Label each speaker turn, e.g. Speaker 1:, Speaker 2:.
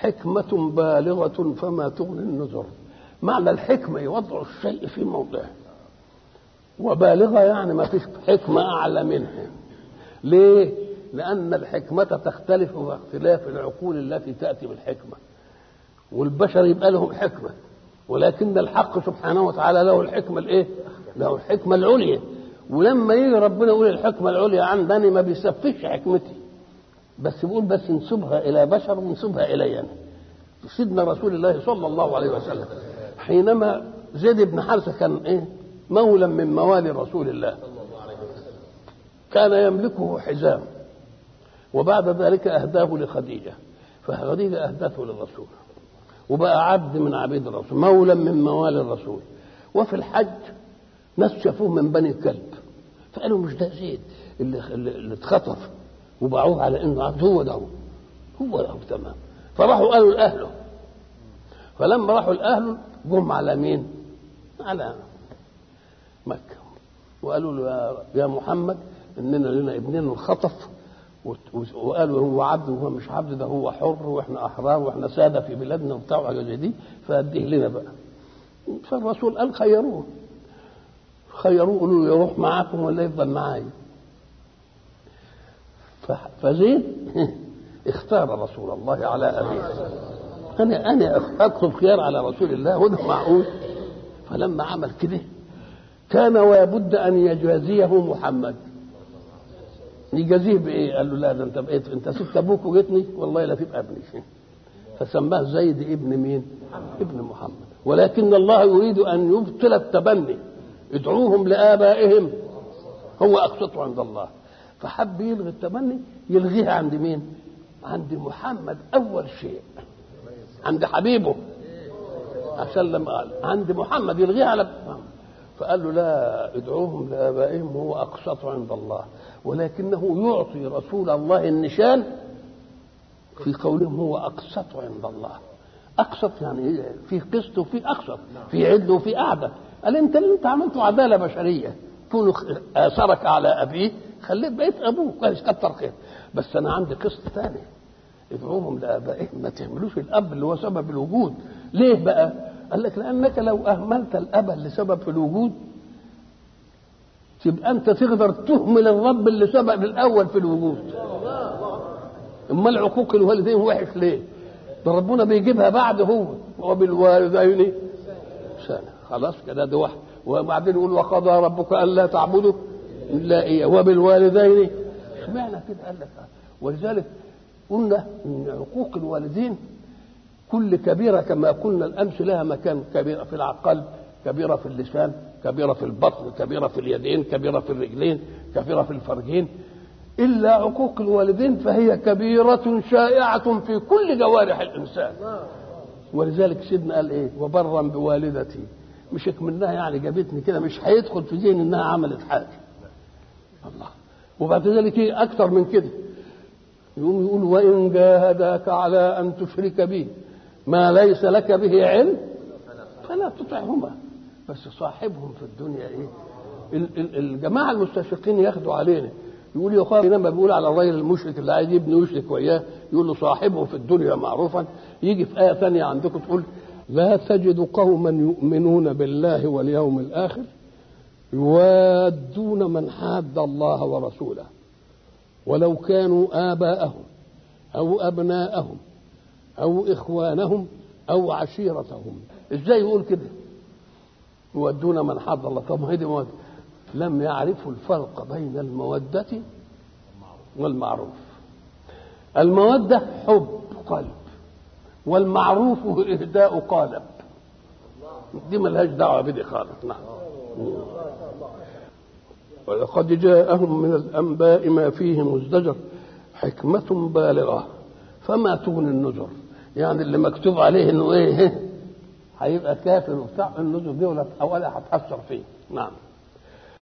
Speaker 1: حكمة بالغة فما تغني النذر معنى الحكمة يوضع الشيء في موضعه وبالغة يعني ما فيش حكمة أعلى منها ليه؟ لأن الحكمة تختلف باختلاف العقول التي تأتي بالحكمة والبشر يبقى لهم حكمة ولكن الحق سبحانه وتعالى له الحكمة الإيه؟ له الحكمة العليا ولما يجي ربنا يقول الحكمة العليا عندني ما بيسفش حكمتي بس بيقول بس نسبها إلى بشر ونسبها إلي أنا سيدنا رسول الله صلى الله عليه وسلم حينما زيد بن حارثة كان إيه؟ مولا من موالي رسول الله كان يملكه حزام وبعد ذلك أهداه لخديجة فخديجة أهدته للرسول وبقى عبد من عبيد الرسول مولا من موالي الرسول وفي الحج ناس شافوه من بني الكلب فقالوا مش ده زيد اللي, اللي اتخطف وباعوه على انه عبد هو ده هو هو ده هو تمام فراحوا قالوا لاهله فلما راحوا لاهله جم على مين؟ على مكه وقالوا له يا محمد اننا لنا ابننا الخطف وقالوا هو عبد وهو مش عبد ده هو حر واحنا احرار واحنا ساده في بلادنا وبتاع وحاجه زي دي فاديه لنا بقى فالرسول قال خيروه خيروه قالوا له يروح معاكم ولا يفضل معايا فزيد اختار رسول الله على ابيه انا انا اطلب خيار على رسول الله وده معقول فلما عمل كده كان ويبد ان يجازيه محمد يجازيه بايه؟ قال له لا ده انت بقيت انت سبت ابوك وجيتني والله لا تبقى ابني فسماه زيد ابن مين؟ ابن محمد ولكن الله يريد ان يبطل التبني ادعوهم لابائهم هو اقسط عند الله فحب يلغي التبني يلغيها عند مين؟ عند محمد اول شيء عند حبيبه عشان لما قال عند محمد يلغيها على فقال له لا ادعوهم لابائهم هو اقسط عند الله ولكنه يعطي رسول الله النشان في قولهم هو اقسط عند الله اقسط يعني في قسط وفي اقسط في عدل وفي اعدل قال انت اللي انت عملته عداله بشريه كونه اثرك على ابيه خليت بقيت ابوه كويس كتر خير بس انا عندي قسط ثاني ادعوهم لابائهم ما تعملوش الاب اللي هو سبب الوجود ليه بقى قال لك لانك لو اهملت الاب اللي سبب في الوجود تبقى انت تقدر تهمل الرب اللي سبب الاول في الوجود امال عقوق الوالدين وحش ليه ده ربنا بيجيبها بعد هو وبالوالدين سنة خلاص كده ده واحد وبعدين يقول وقضى ربك الا تعبدوا الا اياه وبالوالدين اشمعنى كده قال لك ولذلك قلنا ان عقوق الوالدين كل كبيره كما قلنا الامس لها مكان كبيره في القلب كبيره في اللسان كبيره في البطن كبيره في اليدين كبيره في الرجلين كبيره في الفرجين الا عقوق الوالدين فهي كبيره شائعه في كل جوارح الانسان ولذلك سيدنا قال ايه وبرا بوالدتي مش منها يعني جابتني كده مش هيدخل في ذهن انها عملت حاجه الله وبعد ذلك ايه اكثر من كده يقوم يقول وان جاهداك على ان تشرك بي ما ليس لك به علم فلا تطعهما بس صاحبهم في الدنيا ايه الجماعه المستشرقين ياخدوا علينا يقول يا اخويا لما بيقول على الراجل المشرك اللي عايز يبني يشرك وياه يقول له صاحبه في الدنيا معروفا يجي في ايه ثانيه عندكم تقول لا تجد قوما يؤمنون بالله واليوم الاخر يوادون من حاد الله ورسوله ولو كانوا آباءهم أو أبناءهم أو إخوانهم أو عشيرتهم إزاي يقول كده يودون من حد الله طب ما هي دي مودة لم يعرفوا الفرق بين المودة والمعروف المودة حب قلب والمعروف إهداء قالب دي ملهاش دعوة بدي خالص نعم ولقد جاءهم من الأنباء ما فيه مزدجر حكمة بالغة فما تغني النذر يعني اللي مكتوب عليه انه ايه هيبقى كافر وبتاع النذر دي ولا ولا هتأثر فيه نعم